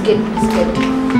Biscuit biscuit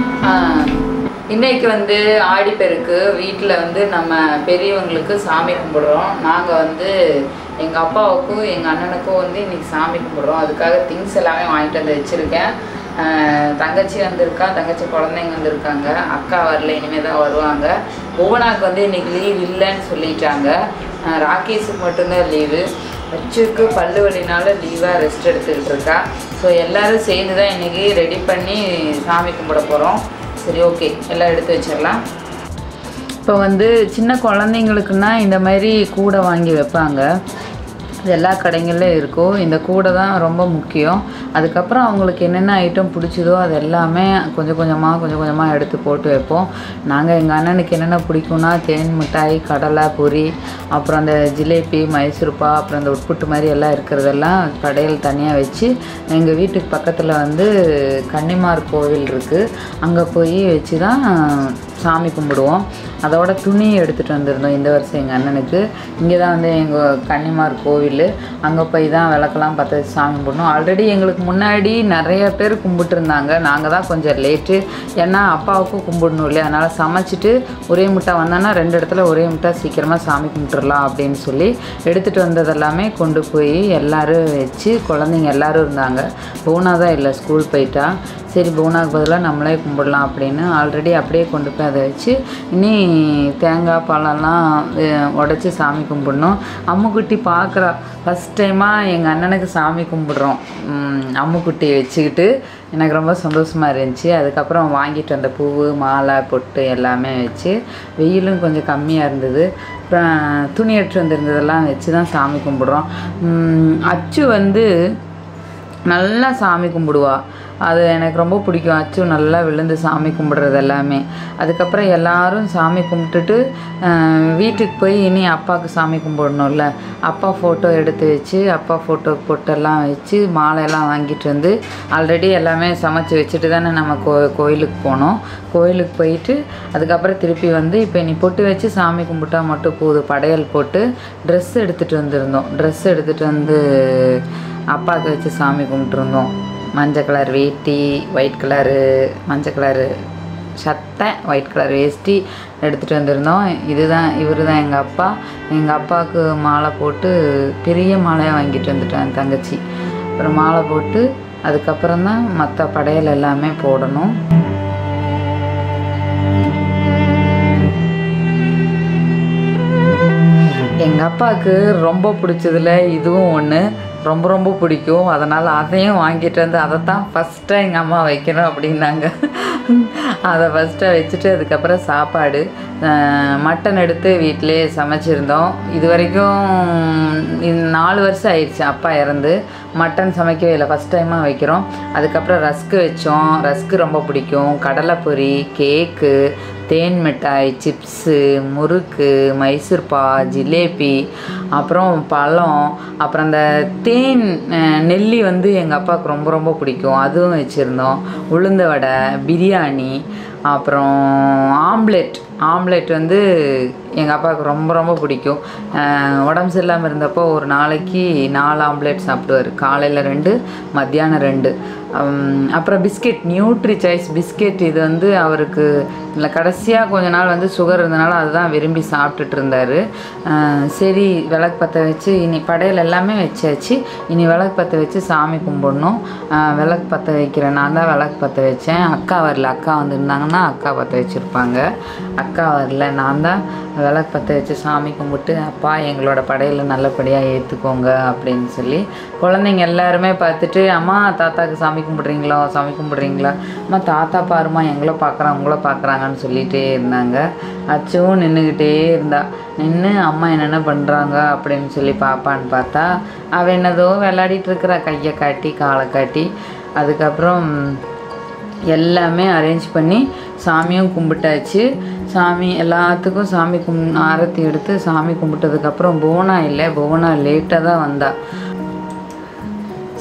இன்னைக்கு வந்து ஆடிப்பெருக்கு வீட்டில் வந்து நம்ம பெரியவங்களுக்கு சாமி கும்பிடுறோம் நாங்கள் வந்து எங்கள் அப்பாவுக்கும் எங்கள் அண்ணனுக்கும் வந்து இன்னைக்கு சாமி கும்பிடுறோம் அதுக்காக திங்ஸ் எல்லாமே வாங்கிட்டு வந்து வச்சுருக்கேன் ஆஹ் தங்கச்சி வந்திருக்கா தங்கச்சி குழந்தைங்க வந்திருக்காங்க அக்கா வரல இனிமேல் தான் வருவாங்க புவனாக்கு வந்து இன்னைக்கு லீவ் இல்லைன்னு சொல்லிட்டாங்க ஆஹ் ராகேஷுக்கு மட்டும்தான் லீவு அச்சுக்கு பல்லு வலினால லீவாக ரெஸ்ட் எடுத்துக்கிட்டு இருக்கா ஸோ எல்லாரும் சேர்ந்து தான் இன்றைக்கி ரெடி பண்ணி சாமி கும்பிட போகிறோம் சரி ஓகே எல்லாம் எடுத்து வச்சிடலாம் இப்போ வந்து சின்ன குழந்தைங்களுக்குன்னா இந்த மாதிரி கூடை வாங்கி வைப்பாங்க இது எல்லா கடைகளிலும் இருக்கும் இந்த கூடை தான் ரொம்ப முக்கியம் அதுக்கப்புறம் அவங்களுக்கு என்னென்ன ஐட்டம் பிடிச்சதோ அது எல்லாமே கொஞ்சம் கொஞ்சமாக கொஞ்சம் கொஞ்சமாக எடுத்து போட்டு வைப்போம் நாங்கள் எங்கள் அண்ணனுக்கு என்னென்ன பிடிக்கும்னா தேன் மிட்டாய் கடலை பொரி அப்புறம் அந்த ஜிலேபி மைசூர்பா அப்புறம் அந்த உட்புட்டு மாதிரி எல்லாம் இருக்கிறதெல்லாம் கடையில் தனியாக வச்சு எங்கள் வீட்டுக்கு பக்கத்தில் வந்து கன்னிமார் கோவில் இருக்குது அங்கே போய் வச்சு தான் சாமி கும்பிடுவோம் அதோட துணி எடுத்துகிட்டு வந்திருந்தோம் இந்த வருஷம் எங்கள் அண்ணனுக்கு இங்கே தான் வந்து எங்கள் கன்னிமார் கோவில் அங்கே போய் தான் விளக்கெல்லாம் பற்ற வச்சு சாமி கும்பிடணும் ஆல்ரெடி எங்களுக்கு முன்னாடி நிறைய பேர் கும்பிட்டு இருந்தாங்க நாங்கள் தான் கொஞ்சம் லேட்டு ஏன்னா அப்பாவுக்கும் கும்பிடணும் இல்லையா அதனால் சமைச்சிட்டு ஒரே முட்டை வந்தோன்னா ரெண்டு இடத்துல ஒரே முட்டை சீக்கிரமாக சாமி கும்பிட்டுறலாம் அப்படின்னு சொல்லி எடுத்துகிட்டு வந்ததெல்லாமே கொண்டு போய் எல்லோரும் வச்சு குழந்தைங்க எல்லோரும் இருந்தாங்க பூனா தான் இல்லை ஸ்கூல் போயிட்டா சரி பூனாக்கு பதிலாக நம்மளே கும்பிடலாம் அப்படின்னு ஆல்ரெடி அப்படியே கொண்டு போய் அதை வச்சு இனி தேங்காய் பழம்லாம் உடச்சி சாமி கும்பிடணும் அம்முக்குட்டி பார்க்குறா ஃபஸ்ட் டைமாக எங்கள் அண்ணனுக்கு சாமி கும்பிடுறோம் உம், அம்முக்குட்டி வச்சுக்கிட்டு எனக்கு ரொம்ப சந்தோஷமாக இருந்துச்சு அதுக்கப்புறம் வாங்கிட்டு வந்த பூவு மாலை பொட்டு எல்லாமே வச்சு வெயிலும் கொஞ்சம் கம்மியாக இருந்தது அப்புறம் துணி எடுத்து வந்திருந்ததெல்லாம் வச்சு தான் சாமி கும்பிடுறோம் உம், அச்சு வந்து நல்லா சாமி கும்பிடுவா அது எனக்கு ரொம்ப பிடிக்கும் அச்சு நல்லா விழுந்து சாமி கும்பிடுறது எல்லாமே அதுக்கப்புறம் எல்லாரும் சாமி கும்பிட்டுட்டு அஹ், வீட்டுக்கு போய் இனி அப்பாவுக்கு சாமி கும்பிடணும்ல அப்பா ஃபோட்டோ எடுத்து வச்சு அப்பா ஃபோட்டோ பொட்டெல்லாம் வச்சு மாலையெல்லாம் வாங்கிட்டு வந்து ஆல்ரெடி எல்லாமே சமைச்சு வச்சுட்டு தானே நம்ம கோ கோயிலுக்கு போனோம் கோயிலுக்கு போயிட்டு அதுக்கப்புறம் திருப்பி வந்து இப்போ நீ பொட்டு வச்சு சாமி கும்பிட்டா மட்டும் போதும் படையல் போட்டு ட்ரெஸ் எடுத்துகிட்டு வந்திருந்தோம் ட்ரெஸ் எடுத்துகிட்டு வந்து அப்பாவுக்கு வச்சு சாமி கும்பிட்டுருந்தோம் மஞ்சள் கலர் வேட்டி ஒயிட் கலரு மஞ்சள் கலரு சட்டை ஒயிட் கலர் வேஷ்டி எடுத்துகிட்டு வந்திருந்தோம் இதுதான் இவர் தான் எங்கள் அப்பா எங்கள் அப்பாவுக்கு மாலை போட்டு பெரிய மாலையாக வாங்கிட்டு வந்துட்டேன் என் தங்கச்சி அப்புறம் மாலை போட்டு அதுக்கப்புறம் தான் மற்ற படையல் எல்லாமே போடணும் எங்கள் அப்பாவுக்கு ரொம்ப பிடிச்சதுல இதுவும் ஒன்று ரொம்ப ரொம்ப பிடிக்கும் அதனால் அதையும் வாங்கிட்டு வந்து அதை தான் ஃபஸ்ட்டாக எங்கள் அம்மா வைக்கணும் அப்படின்னாங்க அதை ஃபஸ்ட்டாக வச்சுட்டு அதுக்கப்புறம் சாப்பாடு அஹ், மட்டன் எடுத்து வீட்டிலே சமைச்சிருந்தோம் இது வரைக்கும் இது நாலு வருஷம் ஆயிடுச்சு அப்பா இறந்து மட்டன் சமைக்கவே இல்லை ஃபஸ்ட் டைமாக வைக்கிறோம் அதுக்கப்புறம் ரஸ்க்கு வச்சோம் ரஸ்க்கு ரொம்ப பிடிக்கும் கடலைப்பொரி கேக்கு தேன் மிட்டாய் சிப்ஸு முறுக்கு மைசூர்பா ஜிலேபி அப்புறம் பழம் அப்புறம் அந்த தேன் அஹ், நெல்லி வந்து எங்கள் அப்பாவுக்கு ரொம்ப ரொம்ப பிடிக்கும் அதுவும் வச்சுருந்தோம் உளுந்த வடை பிரியாணி அப்புறம் ஆம்லெட் ஆம்லெட் வந்து எங்கள் அப்பாவுக்கு ரொம்ப ரொம்ப பிடிக்கும் அஹ், உடம்பு சரியில்லாமல் இருந்தப்போ ஒரு நாளைக்கு நாலு ஆம்லெட் சாப்பிடுவார் காலையில் ரெண்டு மத்தியானம் ரெண்டு உம், அப்புறம் பிஸ்கெட் நியூட்ரி சாய்ஸ் பிஸ்கெட் இது வந்து அவருக்கு இல்லை கடைசியாக கொஞ்ச நாள் வந்து சுகர் இருந்தனால அதுதான் விரும்பி சாப்பிட்டுட்டு இருந்தார் சரி விளக்கு பற்ற வச்சு இனி படையல் எல்லாமே வச்சாச்சு இனி விளக்கு பற்ற வச்சு சாமி கும்பிடணும் அஹ், விளக்கு பற்ற வைக்கிறேன் நான் தான் விளக்கு பற்ற வச்சேன் அக்கா வரல அக்கா வந்திருந்தாங்கன்னா அக்கா பற்ற வச்சுருப்பாங்க அக்கா வரல நான் தான் விளக்கு பற்ற வச்சு சாமி கும்பிட்டு அப்பா எங்களோட படையில் நல்லபடியாக ஏற்றுக்கோங்க அப்படின்னு சொல்லி குழந்தைங்க எல்லாருமே பார்த்துட்டு அம்மா தாத்தாக்கு சாமி கும்பிட்றீங்களோ சாமி கும்பிட்றீங்களா அம்மா தாத்தா பாருமா எங்களை பார்க்குறான் உங்களை பார்க்குறாங்கன்னு சொல்லிகிட்டே இருந்தாங்க அச்சுவும் நின்றுக்கிட்டே இருந்தா நின்று அம்மா என்னென்ன பண்ணுறாங்க அப்படின்னு சொல்லி பாப்பான்னு பார்த்தா அவள் என்னதோ விளையாடிட்டு இருக்கிறா கையை காட்டி காலை காட்டி அதுக்கப்புறம் எல்லாமே அரேஞ்ச் பண்ணி சாமியும் கும்பிட்டாச்சு சாமி எல்லாத்துக்கும் சாமி கும் ஆரத்தி எடுத்து சாமி கும்பிட்டதுக்கப்புறம் புவனா இல்லை புவனா லேட்டாக தான் வந்தா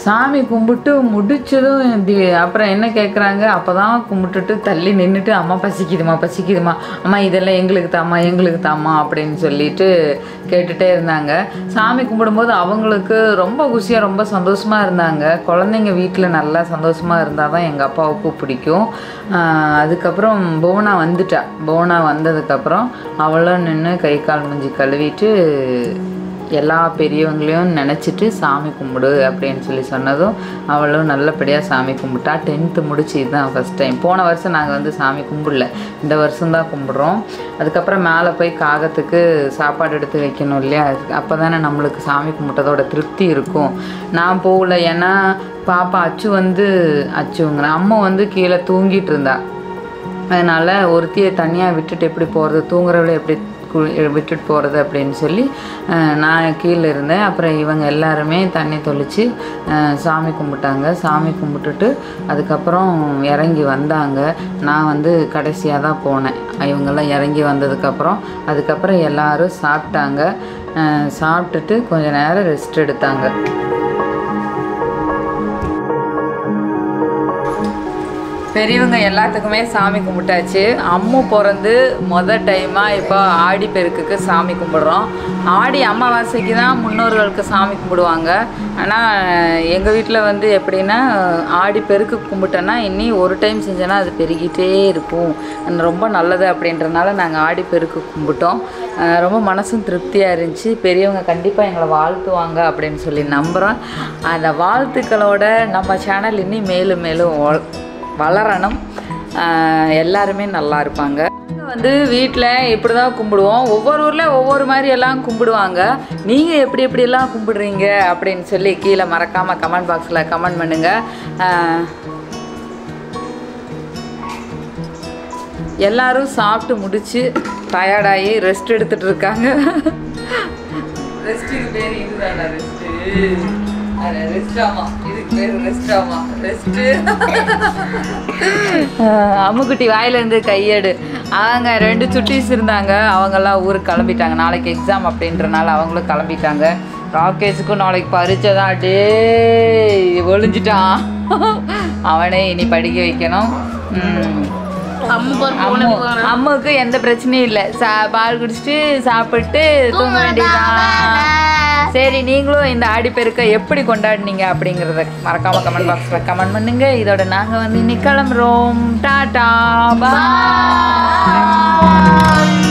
சாமி கும்பிட்டு முடிச்சதும் இப்படி அப்புறம் என்ன கேட்குறாங்க அப்போ தான் கும்பிட்டுட்டு தள்ளி நின்றுட்டு அம்மா பசிக்குதுமா பசிக்குதுமா அம்மா இதெல்லாம் எங்களுக்கு தாம்மா எங்களுக்கு தாம்மா அப்படின்னு சொல்லிட்டு கேட்டுகிட்டே இருந்தாங்க சாமி கும்பிடும்போது அவங்களுக்கு ரொம்ப குஷியாக ரொம்ப சந்தோஷமாக இருந்தாங்க குழந்தைங்க வீட்டில் நல்லா சந்தோஷமாக இருந்தால் தான் எங்கள் அப்பாவுக்கு பிடிக்கும் ஆஹ் அதுக்கப்புறம் புவனா வந்துட்டா புவனா வந்ததுக்கப்புறம் அவளும் நின்று கை கால் மூஞ்சி கழுவிட்டு எல்லா பெரியவங்களையும் நினச்சிட்டு சாமி கும்பிடு அப்படின்னு சொல்லி சொன்னதும் அவளும் நல்லபடியாக சாமி கும்பிட்டா டென்த்து முடிச்சு இதுதான் ஃபஸ்ட் டைம் போன வருஷம் நாங்கள் வந்து சாமி கும்பிடல இந்த வருஷம் தான் கும்பிட்றோம் அதுக்கப்புறம் மேலே போய் காகத்துக்கு சாப்பாடு எடுத்து வைக்கணும் இல்லையா அப்போ தானே நம்மளுக்கு சாமி கும்பிட்டதோட திருப்தி இருக்கும் நான் போகல ஏன்னா பாப்பா அச்சு வந்து அச்சுங்கிறேன் அம்மா வந்து கீழே தூங்கிட்டு இருந்தா அதனால் ஒருத்தியை தனியாக விட்டுட்டு எப்படி போகிறது தூங்குறவளை எப்படி கு- விட்டுட்டு போகிறது அப்படின்னு சொல்லி அஹ், நான் கீழே இருந்தேன் அப்புறம் இவங்க எல்லாருமே தண்ணி தொளிச்சு அஹ், சாமி கும்பிட்டாங்க சாமி கும்பிட்டுட்டு அதுக்கப்புறம் இறங்கி வந்தாங்க நான் வந்து கடைசியாக தான் போனேன் இவங்கெல்லாம் இறங்கி வந்ததுக்கப்புறம் அதுக்கப்புறம் எல்லாரும் சாப்பிட்டாங்க அஹ், சாப்பிட்டுட்டு கொஞ்ச நேரம் ரெஸ்ட் எடுத்தாங்க பெரியவங்க எல்லாத்துக்குமே சாமி கும்பிட்டாச்சு அம்மு பிறந்து மொதல் டைமாக இப்போ ஆடி பெருக்குக்கு சாமி கும்பிடுறோம் ஆடி அமாவாசைக்கு தான் முன்னோர்களுக்கு சாமி கும்பிடுவாங்க ஆனால் எங்கள் வீட்டில் வந்து எப்படின்னா ஆடி பெருக்கு கும்பிட்டோன்னா இன்னி ஒரு டைம் செஞ்சோன்னா அது பெருகிட்டே இருக்கும் அது ரொம்ப நல்லது அப்படின்றனால நாங்கள் ஆடி பெருக்கு கும்பிட்டோம் அஹ் ரொம்ப மனசும் திருப்தியாக இருந்துச்சு பெரியவங்க கண்டிப்பாக எங்களை வாழ்த்துவாங்க அப்படின்னு சொல்லி நம்புகிறோம் அந்த வாழ்த்துக்களோட நம்ம சேனல் இன்னி மேலும் மேலும் வள- வளரணும் ஆஹ் எல்லாருமே நல்லா இருப்பாங்க நாங்க வந்து வீட்டில் இப்படி தான் கும்பிடுவோம் ஒவ்வொரு ஊரில் ஒவ்வொரு மாதிரி எல்லாம் கும்பிடுவாங்க நீங்கள் எப்படி எப்படியெல்லாம் கும்பிடுறீங்க அப்படின்னு சொல்லி கீழே மறக்காமல் கமெண்ட் பாக்ஸில் கமெண்ட் பண்ணுங்கள் ஆஹ் எல்லாரும் சாப்பிட்டு முடிச்சு டயர்டாகி ரெஸ்ட் எடுத்துட்டு இருக்காங்க ரெஸ்ட்டுக்கு பேர் இதுதான்டா ரெஸ்ட்டு ரெஸ்ட் ஆமா இதுக்கு பேர் ரெஸ்ட் ஆமா ரெஸ்ட்டு அம்முக்குட்டி வாயிலேருந்து கையேடு அவங்க ரெண்டு சுட்டீஸ் இருந்தாங்க அவங்கெல்லாம் ஊருக்கு கிளம்பிட்டாங்க நாளைக்கு எக்ஸாம் அப்படின்றனால அவங்களும் கிளம்பிட்டாங்க ராகேஷுக்கும் நாளைக்கு பரீட்சை தான் டே ஒளிஞ்சிட்டான் அவனே இனி படிக்க வைக்கணும் ம். அம்மு அம்முக்கு எந்த பிரச்சனையும் இல்லை சா பால் குடிச்சிட்டு சாப்பிட்டு தூங்க வேண்டியதுதான் சரி நீங்களும் இந்த ஆடிப்பெருக்க எப்படி கொண்டாடினீங்க அப்படிங்கிறத மறக்காம கமெண்ட் பாக்ஸில் கமெண்ட் பண்ணுங்க இதோட நாங்கள் வந்து இன்னைக்கு கிளம்புறோம் டாடா பாய்